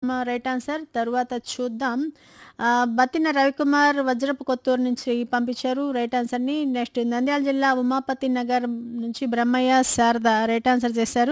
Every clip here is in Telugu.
రవికుమార్ రైట్ ఆన్సర్ తర్వాత చూద్దాం ఆ, బతిన రవికుమార్ వజ్రపు కొత్తూరు నుంచి పంపించారు రైట్ ఆన్సర్ని నెక్స్ట్ నంద్యాల జిల్లా ఉమాపతి నగర్ నుంచి బ్రహ్మయ్య శారద రైట్ ఆన్సర్ చేశారు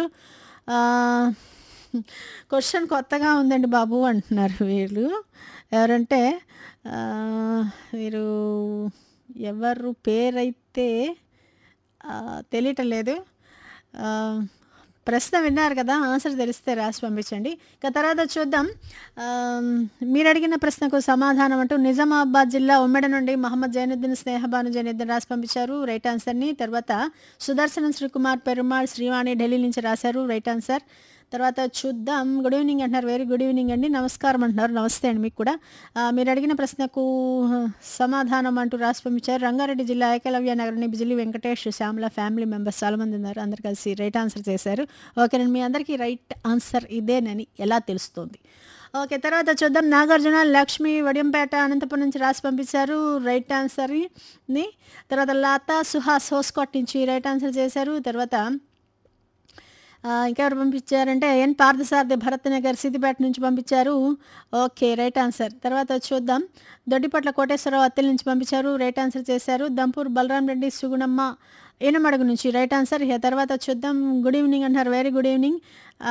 క్వశ్చన్ కొత్తగా ఉందండి బాబు అంటున్నారు వీళ్ళు ఎవరంటే ఆ, వీరు ఎవరు పేరైతే ఆ, తెలియటం లేదు ఆ, ప్రశ్న విన్నారు కదా ఆన్సర్ తెలిస్తే రాసి పంపించండి ఇక తర్వాత చూద్దాం ఆ, మీరు అడిగిన ప్రశ్నకు సమాధానం అంటూ నిజామాబాద్ జిల్లా ఉమ్మడి నుండి మహమ్మద్ జైనుద్దీన్ స్నేహబాను జైనుద్దీన్ రాసి పంపించారు రైట్ ఆన్సర్ని తర్వాత సుదర్శనం శ్రీకుమార్ పెరుమాళ్ శ్రీవాణి ఢిల్లీ నుంచి రాశారు రైట్ ఆన్సర్ తర్వాత చూద్దాం గుడ్ ఈవినింగ్ అంటున్నారు వెరీ గుడ్ ఈవినింగ్ అండి నమస్కారం అంటున్నారు నమస్తే అండి మీకు కూడా ఆ, మీరు అడిగిన ప్రశ్నకు సమాధానం అంటూ రాసి పంపించారు రంగారెడ్డి జిల్లా ఏకలవ్య నగరాన్ని బిజిలి వెంకటేష్ శ్యామల ఫ్యామిలీ మెంబర్స్ చాలా మంది ఉన్నారు అందరు కలిసి రైట్ ఆన్సర్ చేశారు ఓకేనండి మీ అందరికీ రైట్ ఆన్సర్ ఇదేనని ఎలా తెలుస్తుంది ఓకే తర్వాత చూద్దాం నాగార్జున లక్ష్మి వడియంపేట అనంతపురం నుంచి రాసి పంపించారు రైట్ ఆన్సర్ని తర్వాత లతా సుహాస్ హోస్కోట్ నుంచి రైట్ ఆన్సర్ చేశారు తర్వాత ఆ, ఇంకెవరు పంపించారంటే ఎన్ పార్థసారథి భరత్ నగర్ సిద్దిపేట నుంచి పంపించారు ఓకే రైట్ ఆన్సర్ తర్వాత చూద్దాం దొడ్డిపట్ల కోటేశ్వరరావు అత్తెల నుంచి పంపించారు రైట్ ఆన్సర్ చేశారు దంపూర్ బలరాం రెడ్డి సుగుణమ్మ ఈనమడుగు నుంచి రైట్ ఆన్సర్ ఇక తర్వాత చూద్దాం గుడ్ ఈవినింగ్ అంటున్నారు వెరీ గుడ్ ఈవినింగ్ ఆ,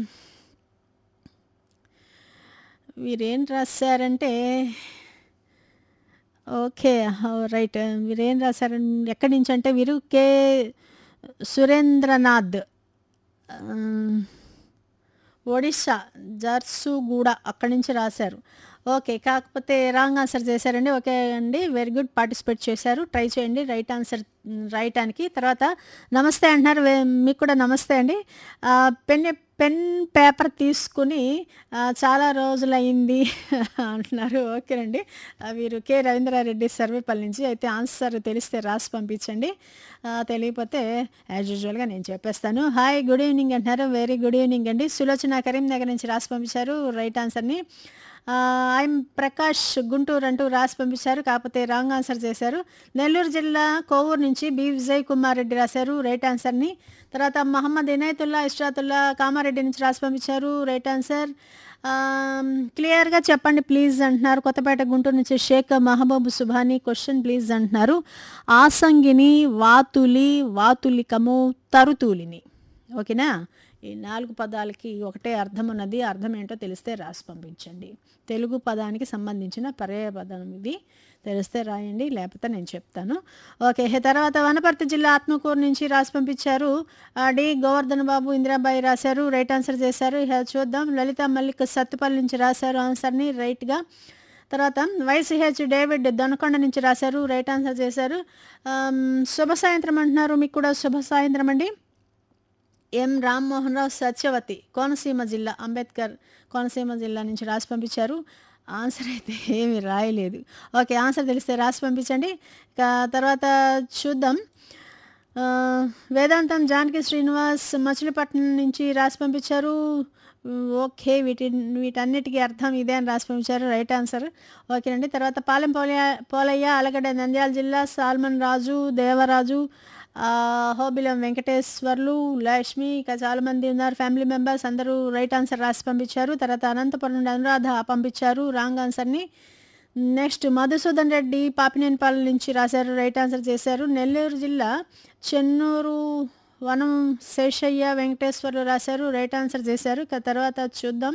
వీరేం రాశారంటే ఓకే రైట్ వీరేం రాశారు ఎక్కడి నుంచి అంటే వీరు కే సురేంద్రనాథ్ ఆ, ఒడిశా జర్సుగూడ అక్కడి నుంచి రాశారు ఓకే కాకపోతే రాంగ్ ఆన్సర్ చేశారండి ఓకే అండి వెరీ గుడ్ పార్టిసిపేట్ చేశారు ట్రై చేయండి రైట్ ఆన్సర్ రాయటానికి తర్వాత నమస్తే అంటున్నారు వే- మీకు కూడా నమస్తే అండి ఆ, పెన్ పెన్ పేపర్ తీసుకుని ఆ, చాలా రోజులైంది అంటున్నారు ఓకేనండి ఆ, వీరు కె రవీంద్రారెడ్డి సర్వేపల్లి నుంచి అయితే ఆన్సర్ తెలిస్తే రాసి పంపించండి ఆ, తెలియకపోతే యాజ్ యూజువల్గా నేను చెప్పేస్తాను హాయ్ గుడ్ ఈవినింగ్ అంటున్నారు వెరీ గుడ్ ఈవినింగ్ అండి సులోచన కరీంనగర్ నుంచి రాసి పంపించారు రైట్ ఆన్సర్ని ఐఎమ్ ప్రకాష్ గుంటూరు అంటూ రాసి పంపించారు కాకపోతే రాంగ్ ఆన్సర్ చేశారు నెల్లూరు జిల్లా కోవూరు నుంచి బి విజయ్ కుమార్ రెడ్డి రాశారు రైట్ ఆన్సర్ని తర్వాత మహమ్మద్ ఇనాయతుల్లా ఇష్రాతుల్లా కామారెడ్డి నుంచి రాసి పంపించారు రైట్ ఆన్సర్ ఆమ్, క్లియర్గా చెప్పండి ప్లీజ్ అంటున్నారు కొత్తపేట గుంటూరు నుంచి షేక్ మహబూబ్ సుభాని క్వశ్చన్ ప్లీజ్ అంటున్నారు ఆసంగిని వాతులి వాతులికము తరుతూలిని ఓకేనా ఈ నాలుగు పదాలకి ఒకటే అర్థం ఉన్నది అర్థం ఏంటో తెలిస్తే రాసి పంపించండి తెలుగు పదానికి సంబంధించిన పర్యాయ పదం ఇది తెలిస్తే రాయండి లేకపోతే నేను చెప్తాను ఓకే హే, తర్వాత వనపర్తి జిల్లా ఆత్మకూరు నుంచి రాసి పంపించారు ఆ, డి గోవర్ధన్ బాబు ఇందిరాబాయి రాశారు రైట్ ఆన్సర్ చేశారు ఇక చూద్దాం లలిత మల్లిక్ సత్తుపల్లి నుంచి రాశారు ఆన్సర్ని రైట్గా తర్వాత వైసీహెచ్ డేవిడ్ దొనకొండ నుంచి రాశారు రైట్ ఆన్సర్ చేశారు ఆమ్, శుభ సాయంత్రం అంటున్నారు మీకు కూడా శుభ సాయంత్రం అండి ఎం రామ్మోహన్ రావు సత్యవతి కోనసీమ జిల్లా అంబేద్కర్ కోనసీమ జిల్లా నుంచి రాసి పంపించారు ఆన్సర్ అయితే ఏమీ రాయలేదు ఓకే ఆన్సర్ తెలిస్తే రాసి పంపించండి ఇక తర్వాత చూద్దాం ఆ, వేదాంతం జానకి శ్రీనివాస్ మచిలీపట్నం నుంచి రాసి పంపించారు ఓకే వీటి వీటన్నిటికీ అర్థం ఇదే అని రాసి పంపించారు రైట్ ఆన్సర్ ఓకేనండి తర్వాత పాలెం పోలయ్య పోలయ్య అలగడ్డ నంద్యాల జిల్లా సాల్మన్ రాజు దేవరాజు ఆ, హోబిలం వెంకటేశ్వర్లు లక్ష్మి ఇక చాలామంది ఉన్నారు ఫ్యామిలీ మెంబర్స్ అందరూ రైట్ ఆన్సర్ రాసి పంపించారు తర్వాత అనంతపురం నుండి అనురాధ పంపించారు రాంగ్ ఆన్సర్ని నెక్స్ట్ మధుసూదన్ రెడ్డి పాపినేనిపాలెం నుంచి రాశారు రైట్ ఆన్సర్ చేశారు నెల్లూరు జిల్లా చెన్నూరు వనం శేషయ్య వెంకటేశ్వర్లు రాశారు రైట్ ఆన్సర్ చేశారు ఇక తర్వాత చూద్దాం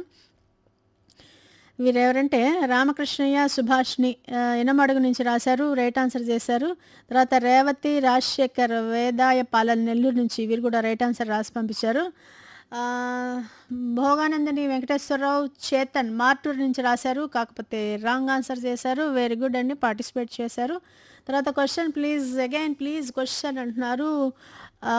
వీరెవరంటే రామకృష్ణయ్య సుభాష్ని ఆ, ఎనమడుగు నుంచి రాశారు రైట్ ఆన్సర్ చేశారు తర్వాత రేవతి రాజశేఖర్ వేదాయ పాలన నెల్లూరు నుంచి వీరు కూడా రైట్ ఆన్సర్ రాసి పంపించారు ఆ, భోగానందని వెంకటేశ్వరరావు చేతన్ మార్టూర్ నుంచి రాశారు కాకపోతే రాంగ్ ఆన్సర్ చేశారు వెరీ గుడ్ అండి పార్టిసిపేట్ చేశారు తర్వాత question please again please question అంటున్నారు ఆ,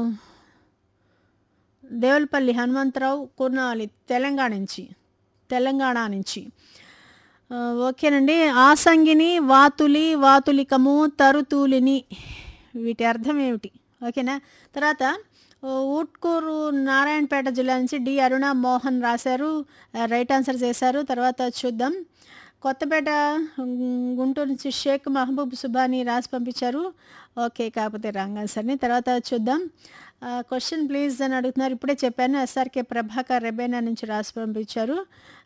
దేవులపల్లి హనుమంతరావు కుర్నాలి తెలంగాణ నుంచి తెలంగాణ నుంచి ఆ, ఓకేనండి ఆసంగిని వాతులి వాతులికము తరుతూలిని వీటి అర్థం ఏమిటి ఓకేనా తర్వాత ఓ, ఊట్కూరు నారాయణపేట జిల్లా నుంచి డి అరుణ మోహన్ రాశారు ఆ, రైట్ ఆన్సర్ చేశారు తర్వాత చూద్దాం కొత్తపేట ఉమ్, గుంటూరు నుంచి షేక్ మహబూబ్ సుబాని రాసి పంపించారు ఓకే కాకపోతే రాంగ్ ఆన్సర్ని తర్వాత చూద్దాం క్వశ్చన్ ప్లీజ్ అని అడుగుతున్నారు ఇప్పుడే చెప్పాను ఎస్ఆర్కే ప్రభాకర్ రెబేనా నుంచి రాసి పంపించారు